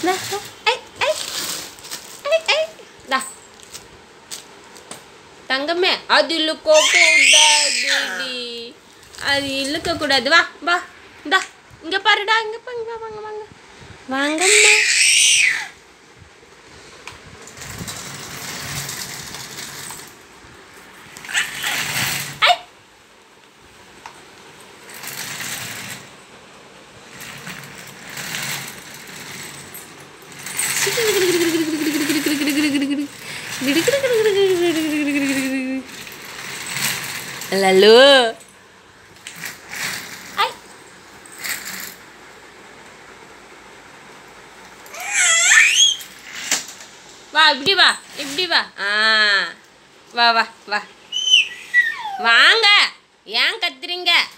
இந்தா, இந்தா. ஐ ஐ ஐ ஐ இந்தா தங்கமே அது இழுக்க கூடாதுடி அது இழுக்க கூடாது வா வா இந்தா இங்க பாருடா இங்க பாருங்க வா, வாங்க வாங்க வாங்கம்மா ஐ லல்லு ஐ வா இப்படி வா இப்படி வா ஆ வா வா வா வாங்க ஏன் கத்துறீங்க